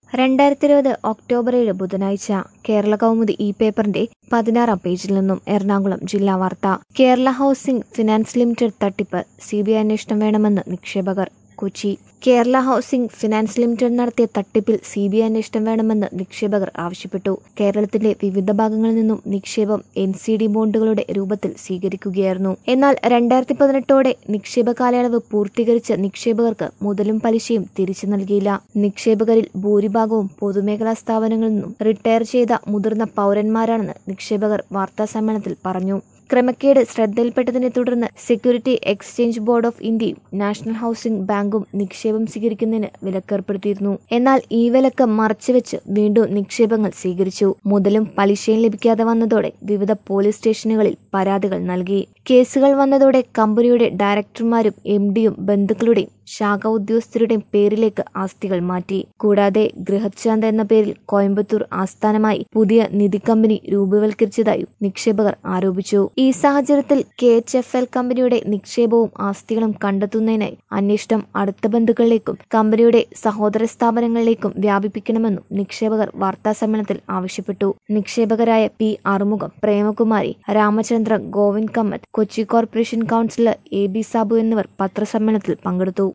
രണ്ടായിരത്തി ഇരുപത് ഒക്ടോബർ ഏഴ് ബുധനാഴ്ച കേരള കൗമുദി ഈ പേപ്പറിന്റെ പതിനാറാം പേജിൽ നിന്നും എറണാകുളം ജില്ലാ വാർത്ത കേരള ഹൗസിംഗ് ഫിനാൻസ് ലിമിറ്റഡ് തട്ടിപ്പ് സി ബി ഐ അന്വേഷണം വേണമെന്ന് നിക്ഷേപകർ Kochi Kerala housing finance limited നടത്തിയ തട്ടിപ്പിൽ സി ബി ഐ അന്വേഷണം വേണമെന്ന് നിക്ഷേപകർ ആവശ്യപ്പെട്ടു കേരളത്തിന്റെ വിവിധ ഭാഗങ്ങളിൽ നിന്നും നിക്ഷേപം എൻ സി ഡി ബോണ്ടുകളുടെ രൂപത്തിൽ സ്വീകരിക്കുകയായിരുന്നു എന്നാൽ രണ്ടായിരത്തി പതിനെട്ടോടെ നിക്ഷേപ കാലയളവ് പൂർത്തീകരിച്ച നിക്ഷേപകർക്ക് മുതലും പലിശയും തിരിച്ചു നൽകിയില്ല നിക്ഷേപകരിൽ ഭൂരിഭാഗവും പൊതുമേഖലാ സ്ഥാപനങ്ങളിൽ നിന്നും റിട്ടയർ ചെയ്ത മുതിർന്ന പൗരന്മാരാണെന്ന് നിക്ഷേപകർ വാർത്താസമ്മേളനത്തിൽ പറഞ്ഞു ക്രമക്കേട് ശ്രദ്ധയിൽപ്പെട്ടതിനെ തുടർന്ന് സെക്യൂരിറ്റി എക്സ്ചേഞ്ച് ബോർഡ് ഓഫ് ഇന്ത്യയും നാഷണൽ ഹൌസിംഗ് ബാങ്കും നിക്ഷേപം സ്വീകരിക്കുന്നതിന് വിലക്കേർപ്പെടുത്തിയിരുന്നു എന്നാൽ ഈ വിലക്ക് മറച്ചുവെച്ച് വീണ്ടും നിക്ഷേപങ്ങൾ സ്വീകരിച്ചു മുതലും പലിശയും ലഭിക്കാതെ വന്നതോടെ വിവിധ പോലീസ് സ്റ്റേഷനുകളിൽ പരാതികൾ നൽകി കേസുകൾ വന്നതോടെ കമ്പനിയുടെ ഡയറക്ടർമാരും എം ഡിയും ബന്ധുക്കളുടെയും ശാഖ ഉദ്യോഗസ്ഥരുടെയും പേരിലേക്ക് ആസ്തികൾ മാറ്റി കൂടാതെ ഗൃഹചാന്ത എന്ന പേരിൽ കോയമ്പത്തൂർ ആസ്ഥാനമായി പുതിയ നിധി കമ്പനി രൂപവൽക്കരിച്ചതായും നിക്ഷേപകർ ആരോപിച്ചു ഈ സാഹചര്യത്തിൽ കെ എച്ച് എഫ് എൽ കമ്പനിയുടെ നിക്ഷേപവും ആസ്തികളും കണ്ടെത്തുന്നതിനായി അന്വേഷണം അടുത്ത ബന്ധുക്കളിലേക്കും കമ്പനിയുടെ സഹോദര സ്ഥാപനങ്ങളിലേക്കും വ്യാപിപ്പിക്കണമെന്നും നിക്ഷേപകർ വാർത്താസമ്മേളനത്തിൽ ആവശ്യപ്പെട്ടു നിക്ഷേപകരായ P Arumugham Premakumari Ramachandra Govind Kamath Kochi corporation councillor A B Sabu എന്നിവർ പത്രസമ്മേളനത്തിൽ പങ്കെടുത്തു